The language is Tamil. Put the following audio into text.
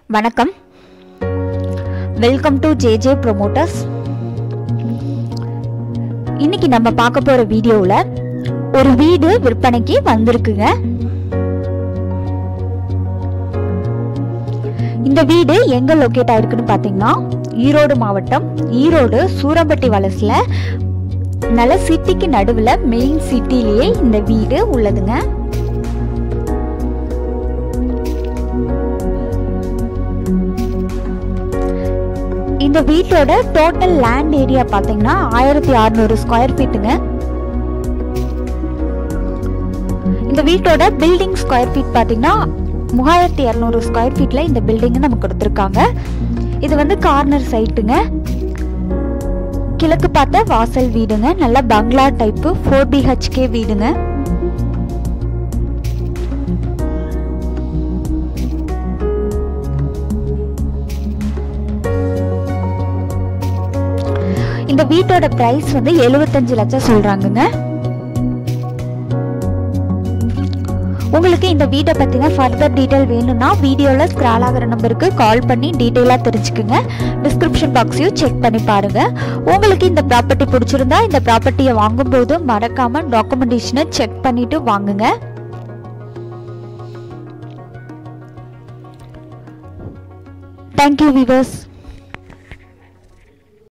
வணக்கம் வெல்கம் டு ஜேஜே ப்ரொமோட்டர்ஸ் இன்னைக்கு நம்ம பார்க்க போற வீடியோவில் ஒரு வீடு விற்பனைக்கு வந்திருக்குங்க இந்த வீடு எங்க லொக்கேட் ஆயிருக்குன்னு பார்த்தீங்கன்னா ஈரோடு மாவட்டம் ஈரோடு சூரம்பட்டி வலசில் நல்ல சிட்டிக்கு நடுவில் மெயின் சிட்டிலேயே இந்த வீடு உள்ளதுங்க இந்த வீட்டோட டோட்டல் லேண்ட் ஏரியா பார்த்தீங்கன்னா ஆயிரத்தி அறுநூறு ஸ்கொயர் ஃபீட்டுங்க இந்த வீட்டோட பில்டிங் ஸ்கொயர் ஃபீட் பார்த்தீங்கன்னா மூவாயிரத்தி இரநூறு ஸ்கொயர் ஃபீட்டில் இந்த பில்டிங்கை நமக்கு கொடுத்துருக்காங்க இது வந்து கார்னர் சைட்டுங்க கிழக்கு பார்த்த வாசல் வீடுங்க நல்ல பங்களா டைப்பு ஃபோர் பிஹெச்கே வீடுங்க இந்த வீட்டோட பிரைஸ் வந்து எழுபத்தஞ்சு லட்சம் சொல்றாங்கங்க உங்களுக்கு இந்த வீட்டை பற்றின ஃபர்தர் டீட்டெயில் வேணும்னா வீடியோவில் ஸ்க்ரால் ஆகிற நம்பருக்கு கால் பண்ணி டீட்டெயிலாக தெரிஞ்சுக்குங்க டிஸ்கிரிப்ஷன் பாக்ஸையும் செக் பண்ணி பாருங்க உங்களுக்கு இந்த ப்ராப்பர்ட்டி பிடிச்சிருந்தா இந்த ப்ராப்பர்ட்டியை வாங்கும்போது மறக்காம டாக்குமெண்டேஷனை செக் பண்ணிட்டு வாங்குங்க தேங்க்யூ விவர்ஸ்